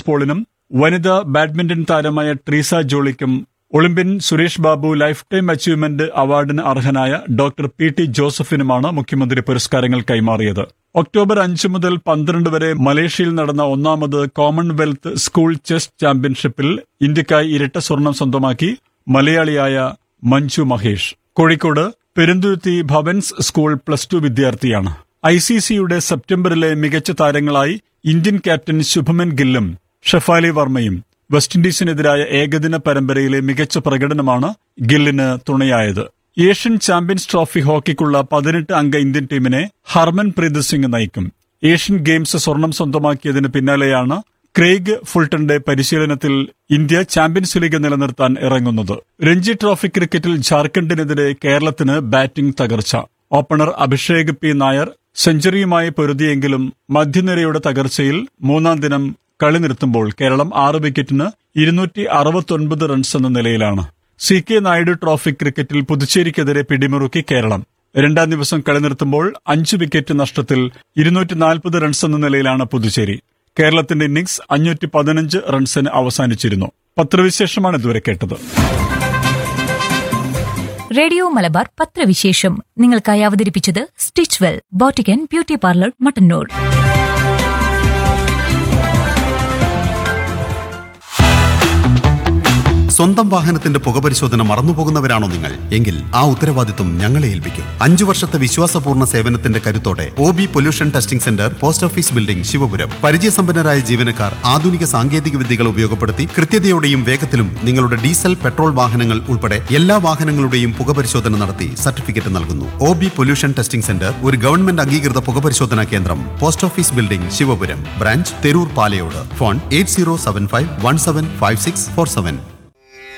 പോളിനും വനിതാ ബാഡ്മിന്റൺ താരമായ ട്രീസ ജോളിക്കും Olympian Suresh Babu lifetime achievement അവാർഡിന് അർഹനായ ഡോക്ടർ പി ടി ജോസഫിനുമാണ് മുഖ്യമന്ത്രി പുരസ്കാരങ്ങൾ കൈമാറിയത് ഒക്ടോബർ അഞ്ച് മുതൽ പന്ത്രണ്ട് വരെ മലേഷ്യയിൽ നടന്ന ഒന്നാമത് കോമൺവെൽത്ത് സ്കൂൾ ചെസ് ചാമ്പ്യൻഷിപ്പിൽ ഇന്ത്യക്കായി ഇരട്ട സ്വർണം സ്വന്തമാക്കി മലയാളിയായ Manju Mahesh Kozhikode Perunthuruthi Bhavans school plus two വിദ്യാർത്ഥിയാണ് ഐ സി സിയുടെ സെപ്റ്റംബറിലെ മികച്ച താരങ്ങളായി ഇന്ത്യൻ ക്യാപ്റ്റൻ ശുഭമൻ ഗില്ലും ഷഫാലി വർമ്മയും വെസ്റ്റ് ഇൻഡീസിനെതിരായ ഏകദിന പരമ്പരയിലെ മികച്ച പ്രകടനമാണ് ഗില്ലിന് തുണയായത് ഏഷ്യൻ ചാമ്പ്യൻസ് ട്രോഫി ഹോക്കിക്കുള്ള പതിനെട്ട് അംഗ ഇന്ത്യൻ ടീമിനെ ഹർമൻ പ്രീത് സിംഗ് നയിക്കും ഏഷ്യൻ ഗെയിംസ് സ്വർണം സ്വന്തമാക്കിയതിന് പിന്നാലെയാണ് ക്രെയ്ഗ് ഫുൾട്ടന്റെ പരിശീലനത്തിൽ ഇന്ത്യ ചാമ്പ്യൻസ് ലീഗ് നിലനിർത്താൻ ഇറങ്ങുന്നത് രഞ്ജി ട്രോഫി ക്രിക്കറ്റിൽ ജാർഖണ്ഡിനെതിരെ കേരളത്തിന് ബാറ്റിംഗ് തകർച്ച ഓപ്പണർ അഭിഷേക് പി നായർ സെഞ്ചുറിയുമായി പൊരുതിയെങ്കിലും മധ്യനിരയുടെ തകർച്ചയിൽ മൂന്നാം ദിനം കളി നിർത്തുമ്പോൾ കേരളം ആറ് വിക്കറ്റിന് ഇരുന്നൂറ്റി അറുപത്തൊൻപത് റൺസ് എന്ന നിലയിലാണ് സി കെ നായിഡു ട്രോഫി ക്രിക്കറ്റിൽ പുതുച്ചേരിക്കെതിരെ പിടിമുറുക്കി കേരളം രണ്ടാം ദിവസം കളി നിർത്തുമ്പോൾ അഞ്ച് വിക്കറ്റ് നഷ്ടത്തിൽ ഇരുന്നൂറ്റി നാൽപ്പത് റൺസ് എന്ന നിലയിലാണ് പുതുച്ചേരി കേരളത്തിന്റെ ഇന്നിംഗ്സ് അഞ്ഞൂറ്റി പതിനഞ്ച് റൺസിന് അവസാനിച്ചിരുന്നു പത്രവിശേഷമാണ് ഇതുവരെ കേട്ടത് റേഡിയോ മലബാർ പത്രവിശേഷം നിങ്ങൾക്കായി അവതരിപ്പിച്ചത് stitch well boutique beauty parlour Mattannur സ്വന്തം വാഹനത്തിന്റെ പുകപരിശോധന മറന്നുപോകുന്നവരാണോ നിങ്ങൾ എങ്കിൽ ആ ഉത്തരവാദിത്വം ഞങ്ങളെ ഏൽപ്പിക്കും അഞ്ചു വർഷത്തെ വിശ്വാസപൂർണ്ണ സേവനത്തിന്റെ കരുത്തോടെ O B pollution testing centre post office building Sivapuram പരിചയസമ്പന്നരായ ജീവനക്കാർ ആധുനിക സാങ്കേതിക വിദ്യകൾ ഉപയോഗപ്പെടുത്തി കൃത്യതയോടെയും വേഗത്തിലും നിങ്ങളുടെ ഡീസൽ പെട്രോൾ വാഹനങ്ങൾ ഉൾപ്പെടെ എല്ലാ വാഹനങ്ങളുടെയും പുകപരിശോധന നടത്തി സർട്ടിഫിക്കറ്റ് നൽകുന്നു O B pollution testing centre ഒരു ഗവൺമെന്റ് അംഗീകൃത പുകപരിശോധനാ കേന്ദ്രം post office building Sivapuram branch Theroor Palayode phone eight zero seven five one seven five six four seven